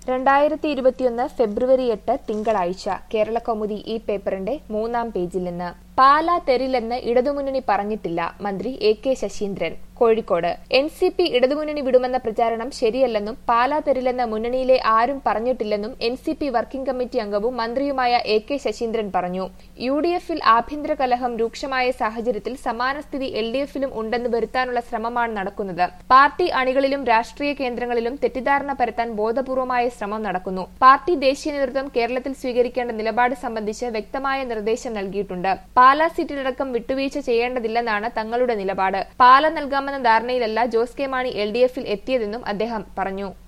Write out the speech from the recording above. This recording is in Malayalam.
രണ്ടായിരത്തി ഇരുപത്തിയൊന്ന് ഫെബ്രുവരി എട്ട് തിങ്കളാഴ്ച കേരള കൗമുദി ഈ പേപ്പറിന്റെ മൂന്നാം പേജിൽ നിന്ന് പാലാ തെരില്ലെന്ന് ഇടതുമുന്നണി പറഞ്ഞിട്ടില്ല മന്ത്രി A K Saseendran Kozhikode N C P ഇടതുമുന്നണി വിടുമെന്ന പ്രചാരണം ശരിയല്ലെന്നും പാലാ തെരില്ലെന്ന് മുന്നണിയിലെ ആരും പറഞ്ഞിട്ടില്ലെന്നും N C P working committee അംഗവും മന്ത്രിയുമായ എ കെ ശശീന്ദ്രൻ പറഞ്ഞു യു ഡി എഫിൽ ആഭ്യന്തര കലഹം രൂക്ഷമായ സാഹചര്യത്തിൽ സമാന സ്ഥിതി എൽ ഡി എഫിലും ഉണ്ടെന്ന് വരുത്താനുള്ള ശ്രമമാണ് നടക്കുന്നത് പാർട്ടി അണികളിലും രാഷ്ട്രീയ കേന്ദ്രങ്ങളിലും തെറ്റിദ്ധാരണ പരത്താൻ ബോധപൂർവമായ ശ്രമം നടക്കുന്നു പാർട്ടി ദേശീയ നേതൃത്വം കേരളത്തിൽ സ്വീകരിക്കേണ്ട നിലപാട് സംബന്ധിച്ച് വ്യക്തമായ നിർദ്ദേശം നൽകിയിട്ടുണ്ട് പാലാ സീറ്റിലടക്കം വിട്ടുവീഴ്ച ചെയ്യേണ്ടതില്ലെന്നാണ് തങ്ങളുടെ നിലപാട് പാല നൽകാമെന്ന ധാരണയിലല്ല Jose K Mani L D എഫിൽ എത്തിയതെന്നും അദ്ദേഹം പറഞ്ഞു